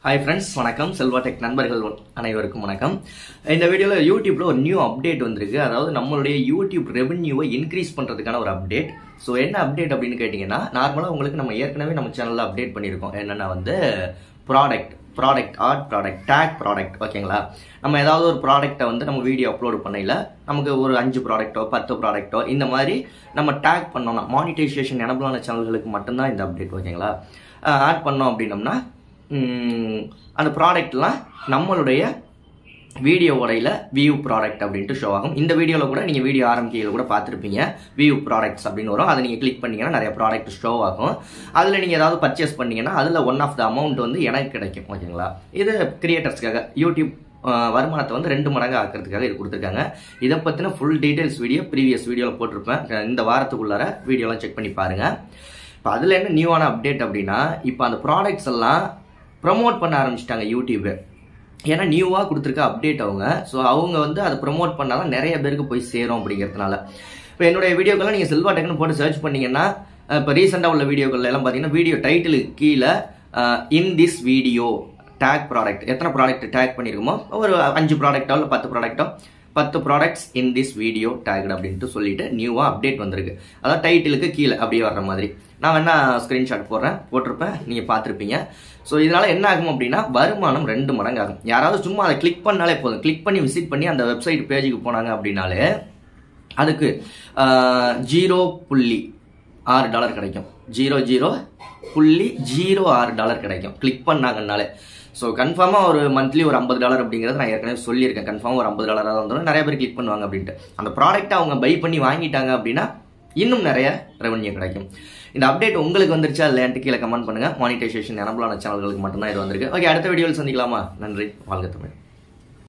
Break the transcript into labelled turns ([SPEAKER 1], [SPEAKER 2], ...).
[SPEAKER 1] hi friends வணக்கம் Selva tech நண்பர்கள் அனைவருக்கும் வணக்கம் இந்த வீடியோவில் யூடியூப்ல ஒரு நியூ அப்டேட் வந்திருக்கு அதாவது நம்மளுடைய யூடியூப் ரெவென்யூவை இன்க்ரீஸ் பண்ணுறதுக்கான ஒரு அப்டேட் ஸோ என்ன அப்டேட் அப்படின்னு கேட்டிங்கன்னா நார்மலாக உங்களுக்கு நம்ம ஏற்கனவே நம்ம சேனலில் அப்டேட் பண்ணியிருக்கோம் என்னென்னா வந்து product product art product tag product ஓகேங்களா நம்ம ஏதாவது ஒரு ப்ராடக்ட்டை வந்து நம்ம வீடியோ அப்லோட் பண்ணையில் நமக்கு ஒரு அஞ்சு ப்ராடக்ட்டோ பத்து ப்ராடக்ட்டோ இந்த மாதிரி நம்ம டேக் பண்ணோம்னா மானிட்டைசேஷன் எனபிளான சேனல்களுக்கு மட்டும்தான் இந்த அப்டேட் ஓகேங்களா ஆட் பண்ணோம் அப்படின்னம்னா ம், அந்த ப்ராடக்ட்லாம் நம்மளுடைய வீடியோ உடையில வியூ ப்ராடக்ட் அப்படின்ட்டு ஷோ ஆகும் இந்த வீடியோவில் கூட நீங்கள் வீடியோ ஆரம்பிக்கையில் கூட பார்த்துருப்பீங்க வியூ ப்ராடக்ட்ஸ் அப்படின்னு வரும் அதை நீங்கள் கிளிக் பண்ணீங்கன்னா நிறைய ப்ராடக்ட் ஷோ ஆகும் அதில் நீங்கள் ஏதாவது பர்ச்சேஸ் பண்ணீங்கன்னா அதில் ஒன் ஆஃப் த அமௌண்ட் வந்து எனக்கு கிடைக்கும் ஓகேங்களா இது கிரியேட்டர்ஸ்க்காக யூடியூப் அஹ், வருமானத்தை வந்து ரெண்டு மடங்கு ஆக்கிறதுக்காக இது கொடுத்துருக்காங்க இதை பற்றின ஃபுல் டீடைல்ஸ் வீடியோ ப்ரீவியஸ் வீடியோவில் போட்டிருப்பேன் அஹ், இந்த வாரத்துக்குள்ளார வீடியோலாம் செக் பண்ணி பாருங்கள் இப்போ அதில் என்ன நியூவான அப்டேட் அப்படின்னா இப்போ அந்த ப்ராடக்ட்ஸ் எல்லாம் ப்ரமோட் பண்ண ஆரம்பிச்சிட்டாங்க யூடியூபு ஏன்னா நியூவாக கொடுத்துருக்க அப்டேட் அவங்க ஸோ அவங்க வந்து அதை ப்ரமோட் பண்ணாதான் நிறைய பேருக்கு போய் சேரும் அப்படிங்கிறதுனால இப்போ என்னுடைய வீடியோக்கெல்லாம் நீங்கள் செல்வா டெக்னு போட்டு சர்ச் பண்ணீங்கன்னா இப்போ ரீசெண்டாக உள்ள வீடியோக்கள் எல்லாம் பார்த்தீங்கன்னா வீடியோ டைட்டிலுக்கு கீழே in this video tag product எத்தனை ப்ராடக்ட் டேக் பண்ணியிருக்கோமோ ஒரு அஞ்சு ப்ராடக்ட்டோ இல்லை பத்து ப்ராடக்ட்டோ பத்து products in this video tagged அப்படின்ட்டு சொல்லிட்டு நியூவாக அப்டேட் வந்திருக்கு அதாவது டைட்டிலுக்கு கீழே அப்படியே வர்ற மாதிரி நான் வேணா ஸ்க்ரீன்ஷாட் போடுறேன் போட்டிருப்பேன் நீங்கள் பார்த்துருப்பீங்க ஸோ இதனால் என்ன ஆகும் அப்படின்னா வருமானம் ரெண்டு மடங்கு ஆகும் யாராவது சும்மா அதை கிளிக் பண்ணாலே போதும் கிளிக் பண்ணி விசிட் பண்ணி அந்த வெப்சைட் பேஜுக்கு போனாங்க அப்படின்னாலே அதுக்கு ஜீரோ புள்ளி ஆறு டாலர் கிடைக்கும் ஜீரோ ஜீரோ புள்ளி ஜீரோ ஆறு டாலர் கிடைக்கும் கிளிக் பண்ணாங்கன்னாலே ஸோ கன்ஃபார்மாக ஒரு மந்த்லி ஒரு ஐம்பது டாலர் அப்படிங்கிறது நான் ஏற்கனவே சொல்லியிருக்கேன் கன்ஃபார்ம் ஒரு ஐம்பது டாலராக வந்துடும் நிறைய பேர் கிளிக் பண்ணுவாங்க அப்படின்ட்டு அந்த ப்ராடக்ட்டை அவங்க பை பண்ணி வாங்கிட்டாங்க அப்படின்னா இன்னும் நிறைய ரெவன்யூ கிடைக்கும் இந்த அப்டேட் உங்களுக்கு வந்துருச்சா இல்லையான்ட்டு கீழே கமெண்ட் பண்ணுங்க மானிட்டைசேஷன் எனபிளான சேனல்களுக்கு மட்டும்தான் இது வந்திருக்கு ஓகே அடுத்த வீடியோவில் சந்திக்கலாமா நன்றி வாழ்க தமிழ்